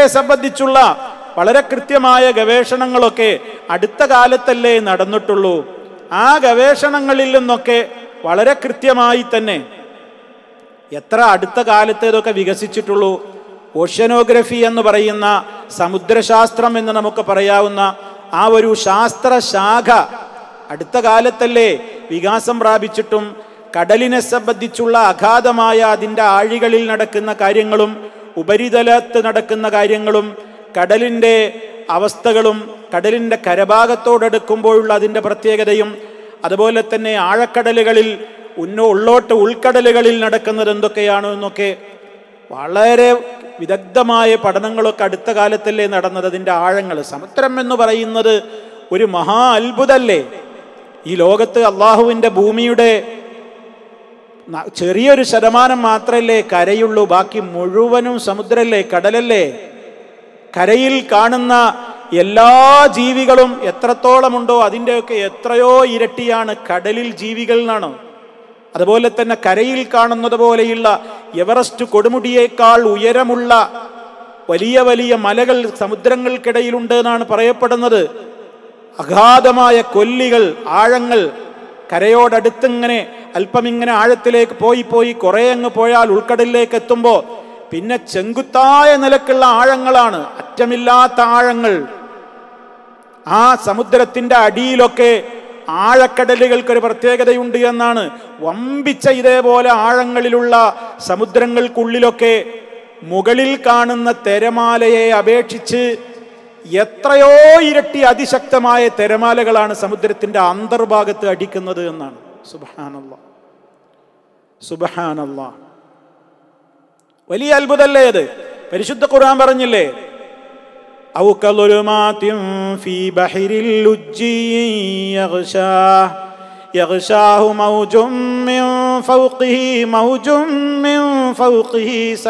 സംബന്ധിച്ചുള്ള വളരെ കൃത്യമായ ഗവേഷണങ്ങളൊക്കെ അടുത്ത കാലത്തല്ലേ നടന്നിട്ടുള്ളൂ ആ ഗവേഷണങ്ങളിൽ നിന്നൊക്കെ വളരെ കൃത്യമായി തന്നെ എത്ര അടുത്ത കാലത്ത് ഇതൊക്കെ വികസിച്ചിട്ടുള്ളൂ ഓഷ്യനോഗ്രഫി എന്ന് പറയുന്ന സമുദ്രശാസ്ത്രം എന്ന് നമുക്ക് പറയാവുന്ന ആ ഒരു ശാസ്ത്രശാഖ അടുത്ത കാലത്തല്ലേ വികാസം പ്രാപിച്ചിട്ടും കടലിനെ സംബന്ധിച്ചുള്ള അഗാധമായ അതിൻ്റെ ആഴികളിൽ നടക്കുന്ന കാര്യങ്ങളും ഉപരിതലത്ത് നടക്കുന്ന കാര്യങ്ങളും കടലിൻ്റെ അവസ്ഥകളും കടലിൻ്റെ കരഭാഗത്തോടടുക്കുമ്പോഴുള്ള അതിൻ്റെ പ്രത്യേകതയും അതുപോലെ തന്നെ ആഴക്കടലുകളിൽ ഉന്നോ ഉള്ളോട്ട് ഉൾക്കടലുകളിൽ നടക്കുന്നത് എന്തൊക്കെയാണ് എന്നൊക്കെ വളരെ വിദഗ്ധമായ പഠനങ്ങളൊക്കെ അടുത്ത കാലത്തല്ലേ നടന്നത് അതിൻ്റെ ആഴങ്ങൾ സമുദ്രം എന്ന് പറയുന്നത് ഒരു മഹാ അത്ഭുതല്ലേ ഈ ലോകത്ത് അള്ളാഹുവിൻ്റെ ഭൂമിയുടെ ന- ചെറിയൊരു ശതമാനം മാത്രമല്ലേ കരയുള്ളൂ ബാക്കി മുഴുവനും സമുദ്രല്ലേ കടലല്ലേ കരയിൽ കാണുന്ന എല്ലാ ജീവികളും എത്രത്തോളമുണ്ടോ അതിൻ്റെയൊക്കെ എത്രയോ ഇരട്ടിയാണ് കടലിൽ ജീവികൾ എന്നാണ് അതുപോലെ തന്നെ കരയിൽ കാണുന്നത് പോലെയുള്ള എവറസ്റ്റ് കൊടുമുടിയേക്കാൾ ഉയരമുള്ള വലിയ വലിയ മലകൾ സമുദ്രങ്ങൾക്കിടയിലുണ്ട് എന്നാണ് പറയപ്പെടുന്നത് അഗാധമായ കൊല്ലികൾ ആഴങ്ങൾ കരയോടടുത്തിങ്ങനെ അല്പം ഇങ്ങനെ ആഴത്തിലേക്ക് പോയി പോയി കുറേ അങ്ങ് പോയാൽ ഉൾക്കടലിലേക്ക് എത്തുമ്പോൾ പിന്നെ ചെങ്കുത്തായ നിലക്കുള്ള ആഴങ്ങളാണ് അറ്റമില്ലാത്ത ആഴങ്ങൾ ആ സമുദ്രത്തിന്റെ അടിയിലൊക്കെ ആഴക്കടലുകൾക്കൊരു പ്രത്യേകതയുണ്ട് എന്നാണ് വമ്പിച്ച ഇതേപോലെ ആഴങ്ങളിലുള്ള സമുദ്രങ്ങൾക്കുള്ളിലൊക്കെ മുകളിൽ കാണുന്ന തിരമാലയെ അപേക്ഷിച്ച് എത്രയോ ഇരട്ടി അതിശക്തമായ തിരമാലകളാണ് സമുദ്രത്തിന്റെ അന്തർഭാഗത്ത് അടിക്കുന്നത് എന്നാണ് സുബഹാനല്ല സുബഹാനല്ല വലിയ അത്ഭുതല്ലേ അത് പരിശുദ്ധ ഖുർആൻ പറഞ്ഞില്ലേ أو كظلمات في بحر اللجي يغشاه يغشاه موج من فوقه موج من فوقه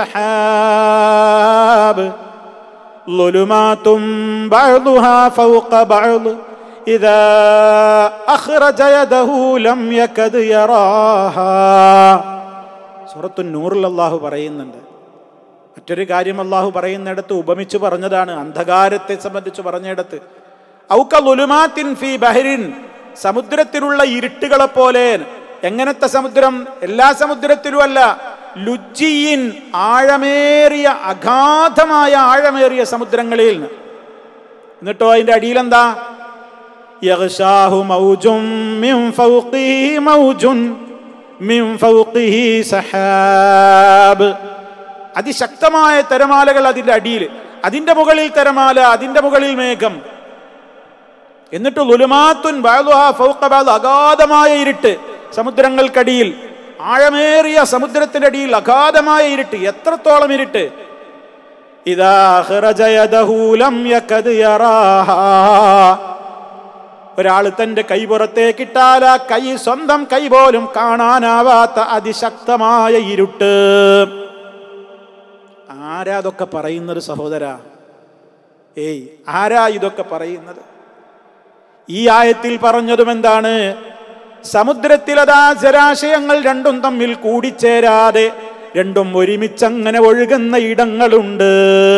سحاب ظلمات بعضها فوق بعض إذا أخرج يده لم يكد يراها സൂറത്തു നൂറിൽ അള്ളാഹു പറയുന്നുണ്ട് മറ്റൊരു കാര്യം അള്ളാഹു പറയുന്നിടത്ത് ഉപമിച്ച് പറഞ്ഞതാണ് അന്ധകാരത്തെ സംബന്ധിച്ച് പറഞ്ഞിടത്ത് ഔക ലുലുമാത്തിൻ ഫി ബഹരിൻ സമുദ്രത്തിലുള്ള ഇരുട്ടുകളെ പോലെ എങ്ങനത്തെ സമുദ്രം എല്ലാ സമുദ്രത്തിലും അല്ല ലുജിയിൻ ആഴമേറിയ അഗാധമായ ആഴമേറിയ സമുദ്രങ്ങളിൽ നിന്ന് എന്നിട്ടോ അതിന്റെ അടിയിൽ എന്താ യഗ്ശാഹു മൗജും മിൻ ഫൗഖിഹി മൗജുൻ മിൻ ഫൗഖിഹി സഹാബ് അതിശക്തമായ തിരമാലകൾ അതിന്റെ അടിയിൽ അതിന്റെ മുകളിൽ തിരമാല അതിന്റെ മുകളിൽ മേഘം എന്നിട്ട് ലുലുമാത്തുൻ ബാലുഹ ഫൗഖ ബാലു അഗാധമായ ഇരുട്ട് സമുദ്രങ്ങൾക്കടിയിൽ ആഴമേറിയ സമുദ്രത്തിന്റെ അടിയിൽ അഗാധമായ ഇരുട്ട് എത്രത്തോളം ഇരുട്ട് ഇതാ ഖറജ യദഹു ലം യകദ് യറാഹാ ഒരാൾ തന്റെ കൈ പുറത്തേക്കിട്ടാൽ ആ കൈ സ്വന്തം കൈ പോലും കാണാനാവാത്ത അതിശക്തമായ ഇരുട്ട് ആരാ അതൊക്കെ പറയുന്നത് സഹോദര ഏയ് ആരാ ഇതൊക്കെ പറയുന്നത് ഈ ആയത്തിൽ പറഞ്ഞതും എന്താണ് സമുദ്രത്തിലതാ ജലാശയങ്ങൾ രണ്ടും തമ്മിൽ കൂടിച്ചേരാതെ രണ്ടും ഒരുമിച്ചങ്ങനെ ഒഴുകുന്ന ഇടങ്ങളുണ്ട്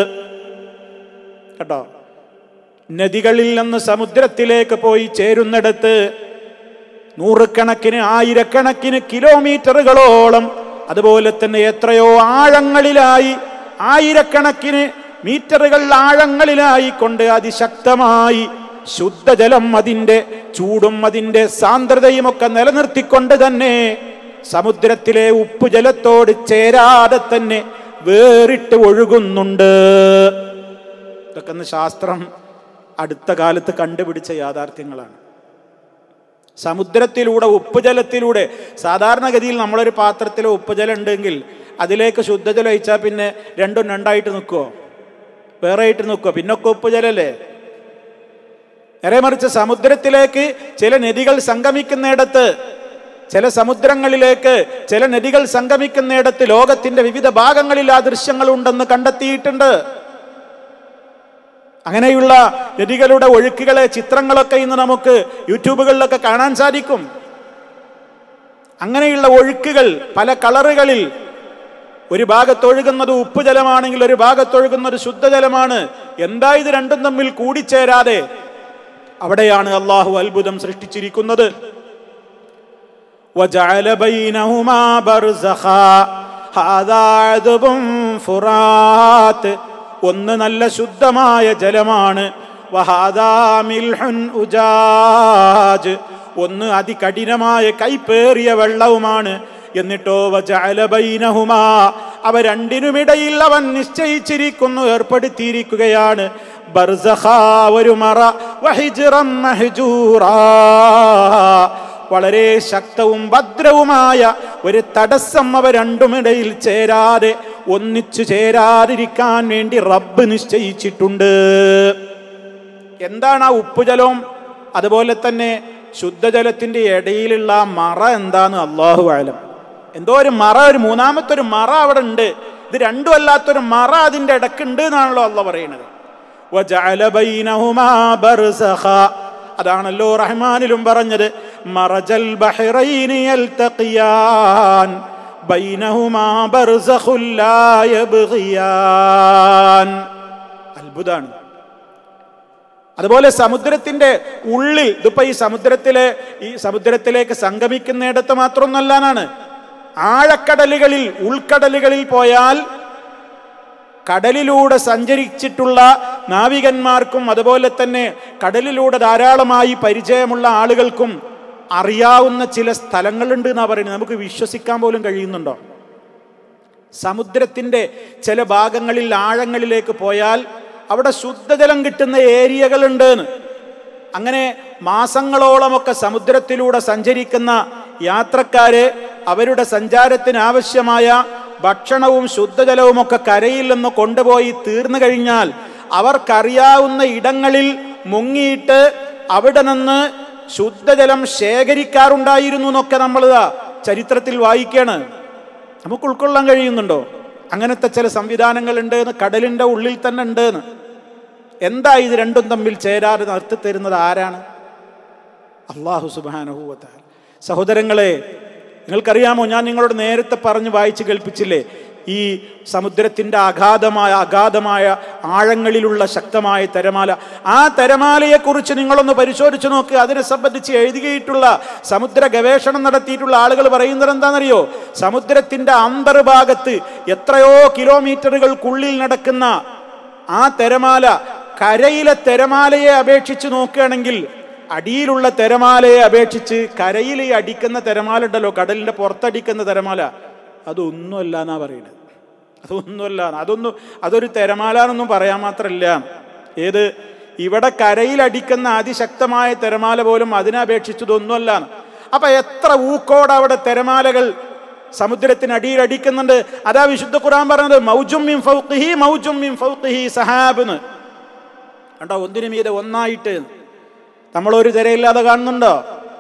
കേട്ടോ നദികളിൽ നിന്ന് സമുദ്രത്തിലേക്ക് പോയി ചേരുന്നിടത്ത് നൂറുകണക്കിന് ആയിരക്കണക്കിന് കിലോമീറ്ററുകളോളം അതുപോലെ തന്നെ എത്രയോ ആഴങ്ങളിലായി ആയിരക്കണക്കിന് മീറ്ററുകൾ ആഴങ്ങളിലായി കൊണ്ട് അതിശക്തമായി ശുദ്ധജലം അതിൻ്റെ ചൂടും അതിൻ്റെ സാന്ദ്രതയും ഒക്കെ നിലനിർത്തിക്കൊണ്ട് തന്നെ സമുദ്രത്തിലെ ഉപ്പുജലത്തോട് ചേരാതെ തന്നെ വേറിട്ട് ഒഴുകുന്നുണ്ട് ഇതൊക്കെ ഒന്ന് ശാസ്ത്രം അടുത്ത കാലത്ത് കണ്ടുപിടിച്ച യാഥാർത്ഥ്യങ്ങളാണ് സമുദ്രത്തിലൂടെ ഉപ്പുജലത്തിലൂടെ സാധാരണഗതിയിൽ നമ്മളൊരു പാത്രത്തിൽ ഉപ്പുജലം ഉണ്ടെങ്കിൽ അതിലേക്ക് ശുദ്ധജലം ഒഴിച്ചാൽ പിന്നെ രണ്ടും രണ്ടായിട്ട് നിൽക്കുമോ വേറെ ആയിട്ട് നിൽക്കുമോ പിന്നൊക്കെ ഉപ്പുജലല്ലേ നേരെ മറിച്ച് സമുദ്രത്തിലേക്ക് ചില നദികൾ സംഗമിക്കുന്നിടത്ത് ചില സമുദ്രങ്ങളിലേക്ക് ചില നദികൾ സംഗമിക്കുന്നിടത്ത് ലോകത്തിന്റെ വിവിധ ഭാഗങ്ങളിൽ ആ ദൃശ്യങ്ങൾ ഉണ്ടെന്ന് കണ്ടെത്തിയിട്ടുണ്ട് അങ്ങനെയുള്ള നദികളുടെ ഒഴുക്കുകളെ ചിത്രങ്ങളൊക്കെ ഇന്ന് നമുക്ക് യൂട്യൂബുകളിലൊക്കെ കാണാൻ സാധിക്കും അങ്ങനെയുള്ള ഒഴുക്കുകൾ പല കളറുകളിൽ ഒരു ഭാഗത്തൊഴുകുന്നത് ഉപ്പ് ജലമാണെങ്കിൽ ഒരു ഭാഗത്തൊഴുകുന്നത് ശുദ്ധജലമാണ് എന്താ ഇത് രണ്ടും തമ്മിൽ കൂടിച്ചേരാതെ അവിടെയാണ് അള്ളാഹു അത്ഭുതം സൃഷ്ടിച്ചിരിക്കുന്നത് وجعل بينهما برزخا هذا عذب فرات ഒന്ന് നല്ല ശുദ്ധമായ ജലമാണ് വഹാദാ മിൽഹുൻ ഉജാജ് ഒന്ന് അതികഠിനമായ കൈപ്പേറിയ വെള്ളവുമാണ് എന്നിട്ടോ വജഅല ബൈനഹുമാ അവ രണ്ടിനുമിടയിൽ അവൻ നിശ്ചയിച്ചിരിക്കുന്നു ഏർപ്പെടുത്തിയിരിക്കുകയാണ് ബർസഖ ഒരു മറ വഹിജ്റം മഹ്ജൂറാ വളരെ ശക്തവും ഭദ്രവുമായ ഒരു തടസ്സം അവ രണ്ടുമിടയിൽ ചേരാതെ ഒന്നിച്ചു ചേരാതിരിക്കാൻ വേണ്ടി റബ്ബ് നിശ്ചയിച്ചിട്ടുണ്ട് എന്താണ് ആ ഉപ്പുജലവും അതുപോലെ തന്നെ ശുദ്ധജലത്തിന്റെ ഇടയിലുള്ള ആ മറ എന്താന്ന് അള്ളാഹു ആലം എന്തോ ഒരു മറ ഒരു മൂന്നാമത്തെ ഒരു മറ അവിടെ ഉണ്ട് ഇത് രണ്ടും അല്ലാത്തൊരു മറ അതിന്റെ ഇടക്കുണ്ട് എന്നാണല്ലോ അള്ള പറയുന്നത് وجعل بينهما برزخا അതാണല്ലോ റഹ്മാനിലും പറഞ്ഞത് മറജൽ ബഹ്റൈനി യൽതഖിയാൻ ബൈനഹുമാ ബർസഖുൽ ലാ യബ്ഗിയാൻ അത്ഭുതാണ് അതുപോലെ സമുദ്രത്തിന്റെ ഉള്ളിൽ ഇതിപ്പോ ഈ സമുദ്രത്തിലെ ഈ സമുദ്രത്തിലേക്ക് സംഗമിക്കുന്നിടത്ത് മാത്രമൊന്നല്ലാനാണ് ആഴക്കടലുകളിൽ ഉൾക്കടലുകളിൽ പോയാൽ കടലിലൂടെ സഞ്ചരിച്ചിട്ടുള്ള നാവികന്മാർക്കും അതുപോലെ തന്നെ കടലിലൂടെ ധാരാളമായി പരിചയമുള്ള ആളുകൾക്കും അറിയാവുന്ന ചില സ്ഥലങ്ങളുണ്ട് എന്നാ പറയുന്നത് നമുക്ക് വിശ്വസിക്കാൻ പോലും കഴിയുന്നുണ്ടോ സമുദ്രത്തിന്റെ ചില ഭാഗങ്ങളിൽ ആഴങ്ങളിലേക്ക് പോയാൽ അവിടെ ശുദ്ധജലം കിട്ടുന്ന ഏരിയകളുണ്ട് എന്ന്. അങ്ങനെ മാസങ്ങളോളമൊക്കെ സമുദ്രത്തിലൂടെ സഞ്ചരിക്കുന്ന യാത്രക്കാര് അവരുടെ സഞ്ചാരത്തിന് ആവശ്യമായ ഭക്ഷണവും ശുദ്ധജലവും ഒക്കെ കരയിൽ നിന്ന് കൊണ്ടുപോയി തീർന്നു കഴിഞ്ഞാൽ അവർക്കറിയാവുന്ന ഇടങ്ങളിൽ മുങ്ങിയിട്ട് അവിടെ നിന്ന് ശുദ്ധജലം ശേഖരിക്കാറുണ്ടായിരുന്നു എന്നൊക്കെ നമ്മൾ ചരിത്രത്തിൽ വായിക്കാണ് നമുക്ക് ഉൾക്കൊള്ളാൻ കഴിയുന്നുണ്ടോ അങ്ങനത്തെ ചില സംവിധാനങ്ങൾ ഉണ്ട് എന്ന് കടലിന്റെ ഉള്ളിൽ തന്നെ ഉണ്ട് എന്ന് എന്താ ഇത് രണ്ടും തമ്മിൽ ചേരാതെ നിർത്തി തരുന്നത് ആരാണ് അള്ളാഹു സുബാനഹൂവത്താൽ സഹോദരങ്ങളെ നിങ്ങൾക്കറിയാമോ ഞാൻ നിങ്ങളോട് നേരത്തെ പറഞ്ഞ് വായിച്ച് കേൾപ്പിച്ചില്ലേ ഈ സമുദ്രത്തിന്റെ അഗാധമായ അഗാധമായ ആഴങ്ങളിലുള്ള ശക്തമായ തിരമാല ആ തിരമാലയെക്കുറിച്ച് നിങ്ങളൊന്ന് പരിശോധിച്ച് നോക്ക് അതിനെ സംബന്ധിച്ച് എഴുതിയിട്ടുള്ള സമുദ്ര ഗവേഷണം നടത്തിയിട്ടുള്ള ആളുകൾ പറയുന്നത് എന്താണെന്നറിയോ സമുദ്രത്തിന്റെ അന്തർഭാഗത്ത് എത്രയോ കിലോമീറ്ററുകൾക്കുള്ളിൽ നടക്കുന്ന ആ തിരമാല കരയിലെ തിരമാലയെ അപേക്ഷിച്ച് നോക്കുകയാണെങ്കിൽ അടിയിലുള്ള തിരമാലയെ അപേക്ഷിച്ച് കരയിൽ ഈ അടിക്കുന്ന തിരമാല ഉണ്ടല്ലോ കടലിന്റെ പുറത്തടിക്കുന്ന തിരമാല അതൊന്നുമല്ല എന്നാ പറയുന്നത് അതൊന്നുമല്ല അതൊന്നും അതൊരു തിരമാല പറയാൻ മാത്രമല്ല ഏത് ഇവിടെ കരയിൽ അടിക്കുന്ന അതിശക്തമായ തിരമാല പോലും അതിനെ അപേക്ഷിച്ചതൊന്നുമല്ല അപ്പൊ എത്ര ഊക്കോട് അവിടെ തിരമാലകൾ സമുദ്രത്തിനടിയിൽ അടിക്കുന്നുണ്ട് അതാ വിശുദ്ധ ഖുർആൻ പറഞ്ഞത് മൗജും മിൻ ഫൗഖിഹി മൗജും മിൻ ഫൗഖിഹി സഹാബ് എന്ന് കണ്ടോ ഒന്നിനു മീതെ ഒന്നായിട്ട് നമ്മളൊരു തിരയില്ലാതെ കാണുന്നുണ്ടോ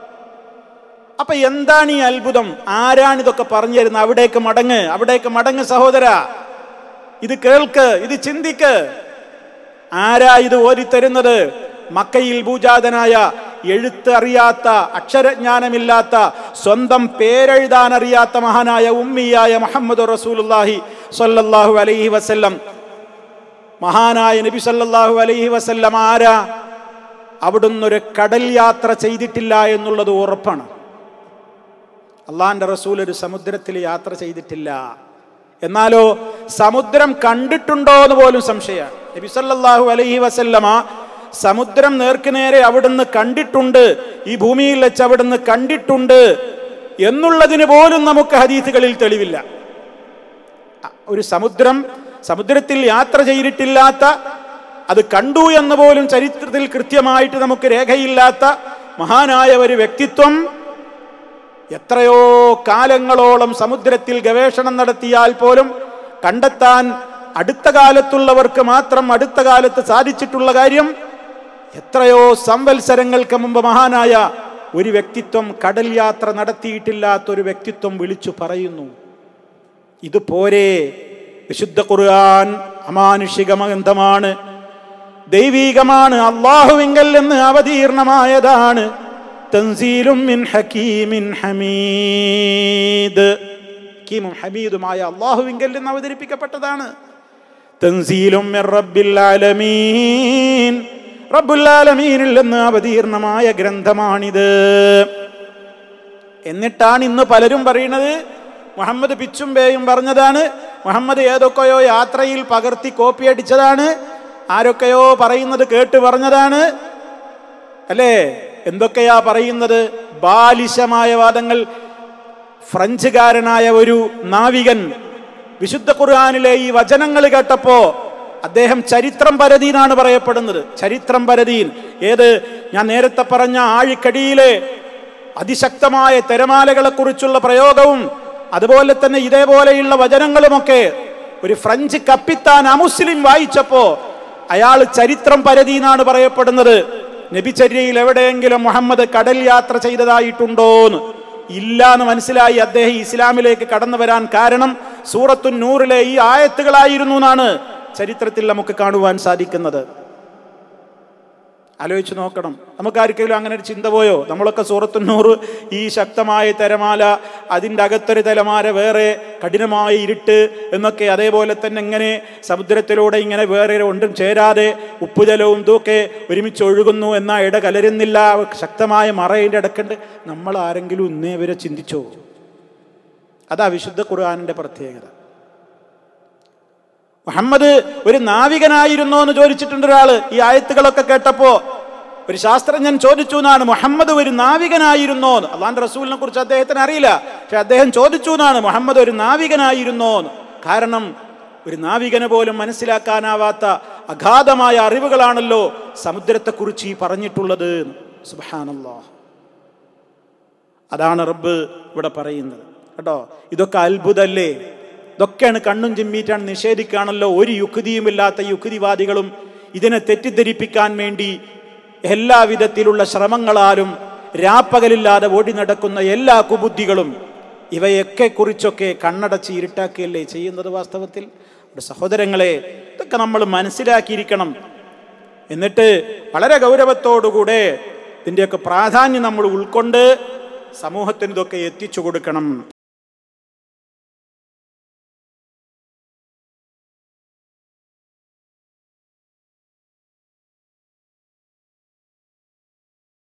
അപ്പൊ എന്താണ് ഈ അത്ഭുതം ആരാണ് ഇതൊക്കെ പറഞ്ഞു തരുന്നത് അവിടേക്ക് മടങ്ങ് അവിടേക്ക് മടങ്ങ് സഹോദര ഇത് കേൾക്ക് ഇത് ചിന്തിക്ക് ആരാ ഇത് ഓരിത്തരുന്നത് മക്കയിൽ ഭൂജാതനായ എഴുത്ത് അറിയാത്ത അക്ഷരജ്ഞാനമില്ലാത്ത സ്വന്തം പേരെഴുതാൻ അറിയാത്ത മഹാനായ ഉമ്മിയായ മുഹമ്മദ് റസൂലുല്ലാഹി സ്വല്ലല്ലാഹു അലൈഹി വസല്ലം മഹാനായ നബി സല്ലല്ലാഹു അലൈഹി വസല്ലം ആരാ അവിടുന്ന് ഒരു കടൽ യാത്ര ചെയ്തിട്ടില്ല എന്നുള്ളത് ഉറപ്പാണ് അള്ളാന്റെ റസൂൽ ഒരു സമുദ്രത്തിൽ യാത്ര ചെയ്തിട്ടില്ല എന്നാലോ സമുദ്രം കണ്ടിട്ടുണ്ടോ എന്ന് പോലും സംശയമാണ് നബി സല്ലല്ലാഹു അലൈഹി വസല്ലമ സമുദ്രം നേർക്കുനേരെ അവിടുന്ന് കണ്ടിട്ടുണ്ട് ഈ ഭൂമിയിൽ വെച്ച് അവിടുന്ന് കണ്ടിട്ടുണ്ട് എന്നുള്ളതിന് പോലും നമുക്ക് ഹദീസുകളിൽ തെളിവില്ല അ- ഒരു സമുദ്രം സമുദ്രത്തിൽ യാത്ര ചെയ്തിട്ടില്ലാത്ത അത് കണ്ടു എന്ന് പോലും ചരിത്രത്തിൽ കൃത്യമായിട്ട് നമുക്ക് രേഖയില്ലാത്ത മഹാനായ ഒരു വ്യക്തിത്വം എത്രയോ കാലങ്ങളോളം സമുദ്രത്തിൽ ഗവേഷണം നടത്തിയാൽ പോലും കണ്ടെത്താൻ അടുത്ത കാലത്തുള്ളവർക്ക് മാത്രം അടുത്ത കാലത്ത് സാധിച്ചിട്ടുള്ള കാര്യം എത്രയോ സംവത്സരങ്ങൾക്ക് മുമ്പ് മഹാനായ ഒരു വ്യക്തിത്വം കടൽ യാത്ര നടത്തിയിട്ടില്ലാത്ത ഒരു വ്യക്തിത്വം വിളിച്ചു പറയുന്നു ഇത് പോരെ വിശുദ്ധ ഖുർആൻ അമാനുഷിക ഗ്രന്ഥമാണ് ദൈവീകമാണ് അള്ളാഹുവിങ്കൽ എന്ന് അവതീർണമായതാണ് തൻസീലും മിൻ ഹക്കീമിൻ ഹമീദ് ഹക്കീമും ഹമീദുമായ അള്ളാഹുവിങ്കൽ നിന്ന് അവതരിപ്പിക്കപ്പെട്ടതാണ് തൻസീലും മിർ റബ്ബിൽ ആലമീൻ റബ്ബുൽ ആലമീനിൽ നിന്ന് അവതീർണമായ ഗ്രന്ഥമാണിത് എന്നിട്ടാണ് ഇന്ന് പലരും പറയുന്നത് മുഹമ്മദ് പിച്ചുംബേയും പറഞ്ഞതാണ് മുഹമ്മദ് ഏതൊക്കെയോ യാത്രയിൽ പകർത്തി കോപ്പി അടിച്ചതാണ് ആരൊക്കെയോ പറയുന്നത് കേട്ട് പറഞ്ഞതാണ് അല്ലേ എന്തൊക്കെയാ പറയുന്നത് ബാലിശമായ വാദങ്ങൾ ഫ്രഞ്ചുകാരനായ ഒരു നാവികൻ വിശുദ്ധ ഖുർആാനിലെ ഈ വചനങ്ങൾ കേട്ടപ്പോ അദ്ദേഹം ചരിത്രം പരതീനാണ് പറയപ്പെടുന്നത് ചരിത്രം പരതീൻ ഏത് ഞാൻ നേരത്തെ പറഞ്ഞ ആഴിക്കടിയിലെ അതിശക്തമായ തിരമാലകളെ കുറിച്ചുള്ള പ്രയോഗവും അതുപോലെ തന്നെ ഇതേപോലെയുള്ള വചനങ്ങളുമൊക്കെ ഒരു ഫ്രഞ്ച് കപ്പിത്താൻ അമുസ്ലിം വായിച്ചപ്പോ അയാൾ ചരിത്രം പരതീനാണ് പറയപ്പെടുന്നത് നബിചര്യയിൽ എവിടെയെങ്കിലും മുഹമ്മദ് കടൽ യാത്ര ചെയ്തതായിട്ടുണ്ടോന്ന് ഇല്ല എന്ന് മനസ്സിലായി അദ്ദേഹം ഇസ്ലാമിലേക്ക് കടന്നു വരാൻ കാരണം സൂറത്തു നൂറിലെ ഈ ആയത്തുകളായിരുന്നു എന്നാണ് ചരിത്രത്തിൽ നമുക്ക് കാണുവാൻ സാധിക്കുന്നത് ആലോചിച്ച് നോക്കണം നമുക്കാർക്കെങ്കിലും അങ്ങനെ ഒരു ചിന്ത പോയോ നമ്മളൊക്കെ സൂറത്തുന്നൂറ് ഈ ശക്തമായ തിരമാല അതിൻ്റെ അകത്തൊരു തിരമാല വേറെ കഠിനമായ ഇരുട്ട് എന്നൊക്കെ അതേപോലെ തന്നെ ഇങ്ങനെ സമുദ്രത്തിലൂടെ ഇങ്ങനെ വേറെ ഒണ്ടും ചേരാതെ ഉപ്പുജലവും ഇതൊക്കെ ഒരുമിച്ച് ഒഴുകുന്നു എന്നാ ഇട കലരുന്നില്ല ശക്തമായ മറയിൻ്റെ ഇടക്കുണ്ട് നമ്മൾ ആരെങ്കിലും ഇന്നേ വരെ ചിന്തിച്ചോ അതാ വിശുദ്ധ ഖുർആാനിൻ്റെ പ്രത്യേകത മുഹമ്മദ് ഒരു നാവികനായിരുന്നോ എന്ന് ചോദിച്ചിട്ടുണ്ട് ഒരാള് ഈ ആയത്തുകളൊക്കെ കേട്ടപ്പോ ഒരു ശാസ്ത്രജ്ഞൻ ചോദിച്ചു എന്നാണ് മുഹമ്മദ് ഒരു നാവികനായിരുന്നോ എന്ന് അള്ളാന്റെ റസൂലിനെ കുറിച്ച് അദ്ദേഹത്തിന് അറിയില്ല പക്ഷെ അദ്ദേഹം ചോദിച്ചു എന്നാണ് മുഹമ്മദ് ഒരു നാവികനായിരുന്നോ എന്ന് കാരണം ഒരു നാവികന് പോലും മനസ്സിലാക്കാനാവാത്ത അഗാധമായ അറിവുകളാണല്ലോ സമുദ്രത്തെക്കുറിച്ച് ഈ പറഞ്ഞിട്ടുള്ളത് സുബാനല്ലോ അതാണ് റബ്ബ് ഇവിടെ പറയുന്നത് കേട്ടോ ഇതൊക്കെ അത്ഭുതല്ലേ ഇതൊക്കെയാണ് കണ്ണും ചിമ്മിയിട്ടാണ് നിഷേധിക്കുകയാണല്ലോ ഒരു യുക്തിയുമില്ലാത്ത യുക്തിവാദികളും ഇതിനെ തെറ്റിദ്ധരിപ്പിക്കാൻ വേണ്ടി എല്ലാവിധത്തിലുള്ള ശ്രമങ്ങളാലും രാപ്പകലില്ലാതെ ഓടി നടക്കുന്ന എല്ലാ കുബുദ്ധികളും ഇവയൊക്കെ കുറിച്ചൊക്കെ കണ്ണടച്ച് ഇരുട്ടാക്കുകയല്ലേ ചെയ്യുന്നത് വാസ്തവത്തിൽ സഹോദരങ്ങളെ ഇതൊക്കെ നമ്മൾ മനസ്സിലാക്കിയിരിക്കണം എന്നിട്ട് വളരെ ഗൗരവത്തോടുകൂടെ ഇതിൻ്റെയൊക്കെ പ്രാധാന്യം നമ്മൾ ഉൾക്കൊണ്ട് സമൂഹത്തിന് ഇതൊക്കെ എത്തിച്ചു കൊടുക്കണം